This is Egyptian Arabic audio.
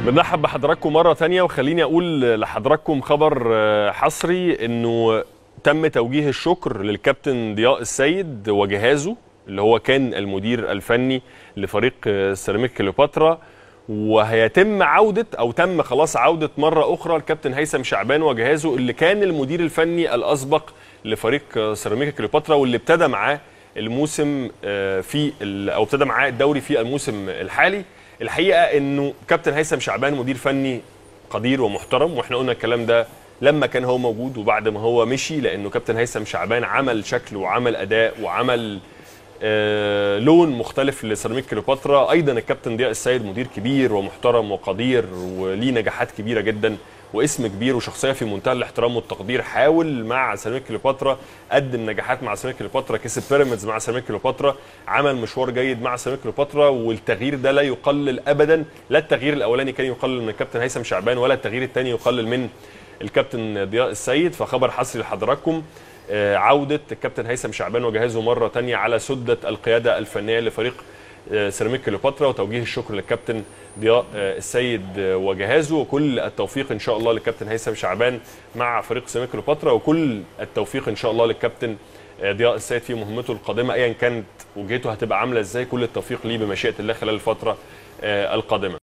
بنرحب بحضراتكم مرة تانية وخليني أقول لحضراتكم خبر آه، حصري إنه تم توجيه الشكر للكابتن ضياء السيد وجهازه اللي هو كان المدير الفني لفريق آه، سيراميك كليوباترا وهيتم عودة أو تم خلاص عودة مرة أخرى الكابتن هيثم شعبان وجهازه اللي كان المدير الفني الأسبق لفريق آه، سيراميكا كليوباترا واللي ابتدى معاه الموسم آه، في ال- او ابتدى معاه الدوري في الموسم الحالي الحقيقه انه كابتن هيثم شعبان مدير فني قدير ومحترم واحنا قلنا الكلام ده لما كان هو موجود وبعد ما هو مشي لانه كابتن هيثم شعبان عمل شكل وعمل اداء وعمل آه، لون مختلف لسيراميك كليوباترا ايضا الكابتن ضياء السيد مدير كبير ومحترم وقدير وليه نجاحات كبيره جدا واسم كبير وشخصيه في منتهى الاحترام والتقدير حاول مع سيراميك كليوباترا قدم نجاحات مع سيراميك كليوباترا كسب بيراميدز مع سيراميك كليوباترا عمل مشوار جيد مع سيراميك كليوباترا والتغيير ده لا يقلل ابدا لا التغيير الاولاني كان يقلل من الكابتن هيثم شعبان ولا التغيير الثاني يقلل من الكابتن ضياء السيد فخبر حصري لحضراتكم آه، عودة الكابتن هيثم شعبان وجهازه مرة تانية على سدة القيادة الفنية لفريق آه، سيراميك كليوباترا وتوجيه الشكر للكابتن ضياء آه، السيد آه، وجهازه وكل التوفيق ان شاء الله للكابتن هيثم شعبان مع فريق سيراميك كليوباترا وكل التوفيق ان شاء الله للكابتن آه، ضياء السيد في مهمته القادمه ايا كانت وجهته هتبقى عامله ازاي كل التوفيق ليه بمشيئه الله خلال الفتره آه، القادمه